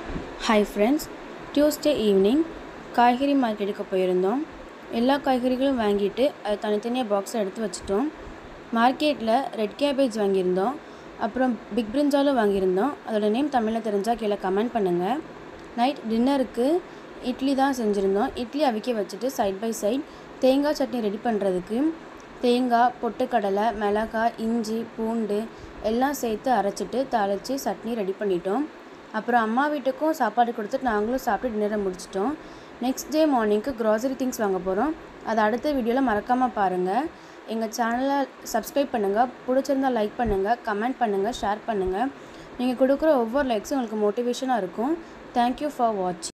hi friends Tuesday evening காய்கறி மார்க்கெட்டுக்கு போயிருந்தோம் எல்லா காய்கறிகளும் வாங்கிட்டு அதை தனித்தனியாக பாக்ஸில் எடுத்து வச்சுட்டோம் மார்க்கெட்டில் ரெட் கேபேஜ் வாங்கியிருந்தோம் அப்புறம் பிக் பிரிஞ்சாலும் வாங்கியிருந்தோம் அதோட நேம் தமிழில் தெரிஞ்சால் கீழே கமெண்ட் பண்ணுங்கள் நைட் டின்னருக்கு இட்லி தான் செஞ்சுருந்தோம் இட்லி அவிக்க வச்சுட்டு சைட் பை சைட் தேங்காய் சட்னி ரெடி பண்ணுறதுக்கு தேங்காய் பொட்டுக்கடலை மிளகாய் இஞ்சி பூண்டு எல்லாம் சேர்த்து அரைச்சிட்டு தாளித்து சட்னி ரெடி பண்ணிட்டோம் அப்புறம் அம்மா வீட்டுக்கும் சாப்பாடு கொடுத்துட்டு நாங்களும் சாப்பிட்டு டின்னரை முடிச்சிட்டோம் நெக்ஸ்ட் டே மார்னிங்க்கு க்ராசரி திங்ஸ் வாங்க போகிறோம் அதை அடுத்த வீடியோவில் மறக்காமல் பாருங்கள் எங்கள் சேனலை சப்ஸ்கிரைப் பண்ணுங்கள் பிடிச்சிருந்தா லைக் பண்ணுங்கள் கமெண்ட் பண்ணுங்கள் ஷேர் பண்ணுங்கள் நீங்கள் கொடுக்குற ஒவ்வொரு லைக்ஸும் உங்களுக்கு மோட்டிவேஷனாக இருக்கும் தேங்க்யூ ஃபார் வாட்சிங்